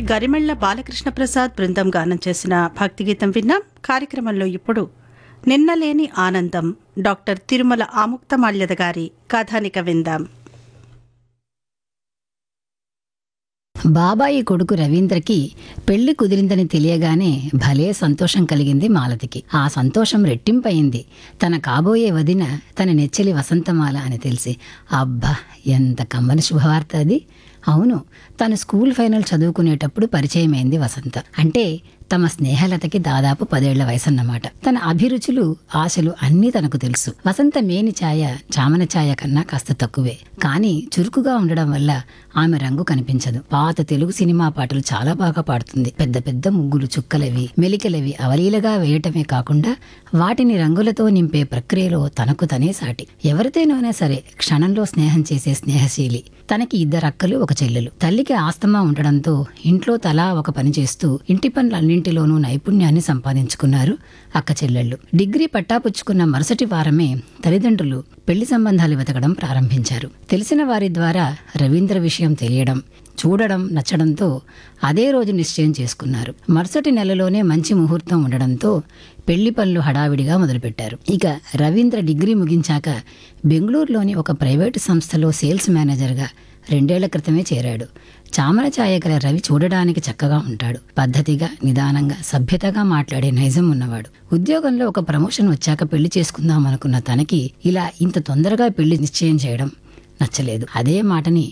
గరిమెళ్ల బాలకృష్ణ ప్రసాద్ బృందం గానం చేసిన భక్తిగీతం విన్నాం కార్యక్రమంలో ఇప్పుడు నిన్నలేని ఆనందం డాక్టర్ తిరుమల ఆముక్తమాల్యద గారి కథానిక విందాం బాబాయి కొడుకు రవీంద్రకి పెళ్లి కుదిరిందని తెలియగానే భలే సంతోషం కలిగింది మాలతికి ఆ సంతోషం రెట్టింపయింది తన కాబోయే వదిన తన నెచ్చలి వసంతమాల అని తెలిసి అబ్బా ఎంత కమ్మని శుభవార్త అది అవును తను స్కూల్ ఫైనల్ చదువుకునేటప్పుడు పరిచయమైంది వసంత అంటే తమ స్నేహలతకి దాదాపు పదేళ్ల వయసన్నమాట తన అభిరుచులు ఆశలు అన్నీ తనకు తెలుసు వసంత మేని ఛాయ చామన ఛాయ కన్నా కాస్త తక్కువే కానీ చురుకుగా ఉండడం వల్ల ఆమె రంగు కనిపించదు పాత తెలుగు సినిమా పాటలు చాలా బాగా పాడుతుంది పెద్ద పెద్ద ముగ్గులు చుక్కలవి మెలికలవి అవలీలగా వేయటమే కాకుండా వాటిని రంగులతో నింపే ప్రక్రియలో తనకు తనే సాటి ఎవరితోనైనా సరే క్షణంలో స్నేహం చేసే స్నేహశీలి తనకి ఇద్దరు అక్కలు ఒక చెల్లెలు తల్లికి ఆస్తమా ఉండడంతో ఇంట్లో తలా ఒక పని చేస్తూ ఇంటి పనులన్నింటిలోనూ నైపుణ్యాన్ని సంపాదించుకున్నారు అక్క చెల్లెళ్ళు డిగ్రీ పట్టాపుచ్చుకున్న మరుసటి వారమే తల్లిదండ్రులు పెళ్లి సంబంధాలు వెతకడం ప్రారంభించారు తెలిసిన వారి ద్వారా రవీంద్ర విషయం తెలియడం చూడడం నచ్చడంతో అదే రోజు నిశ్చయం చేసుకున్నారు మరుసటి నెలలోనే మంచి ముహూర్తం ఉండడంతో పెళ్లి పనులు హడావిడిగా మొదలుపెట్టారు ఇక రవీంద్ర డిగ్రీ ముగించాక బెంగళూరులోని ఒక ప్రైవేటు సంస్థలో సేల్స్ మేనేజర్గా రెండేళ్ల క్రితమే చేరాడు చామర ఛాయ గల రవి చూడడానికి చక్కగా ఉంటాడు పద్ధతిగా నిదానంగా సభ్యతగా మాట్లాడే నైజం ఉన్నవాడు ఉద్యోగంలో ఒక ప్రమోషన్ వచ్చాక పెళ్లి చేసుకుందాం అనుకున్న తనకి ఇలా ఇంత తొందరగా పెళ్లి నిశ్చయం చేయడం నచ్చలేదు అదే మాటని